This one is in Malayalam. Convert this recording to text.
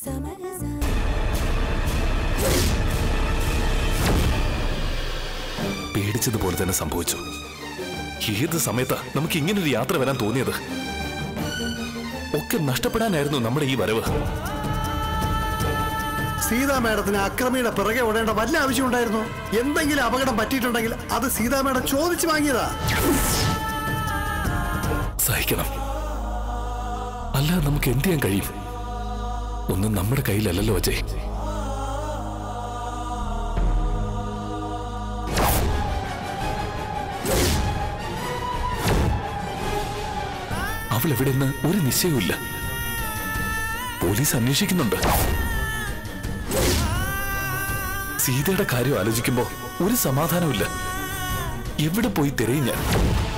പേടിച്ചതുപോലെ തന്നെ സംഭവിച്ചു ഏത് സമയത്താ നമുക്ക് ഇങ്ങനൊരു യാത്ര വരാൻ തോന്നിയത് ഒക്കെ നഷ്ടപ്പെടാനായിരുന്നു നമ്മുടെ ഈ വരവ് സീതാ മേഡത്തിന് അക്രമിയുടെ പിറകെ ഓടേണ്ട വല്ല ആവശ്യമുണ്ടായിരുന്നോ എന്തെങ്കിലും അപകടം പറ്റിയിട്ടുണ്ടെങ്കിൽ അത് സീതാ മേഡം ചോദിച്ചു വാങ്ങിയതാ സഹിക്കണം അല്ലാതെ നമുക്ക് എന്ത് ചെയ്യാൻ കഴിയും ഒന്നും നമ്മുടെ കയ്യിലല്ലല്ലോ അജയ് അവൾ എവിടെന്ന് ഒരു നിശ്ചയവുമില്ല പോലീസ് അന്വേഷിക്കുന്നുണ്ട് സീതയുടെ കാര്യം ആലോചിക്കുമ്പോ ഒരു സമാധാനമില്ല എവിടെ പോയി തിരയും ഞാൻ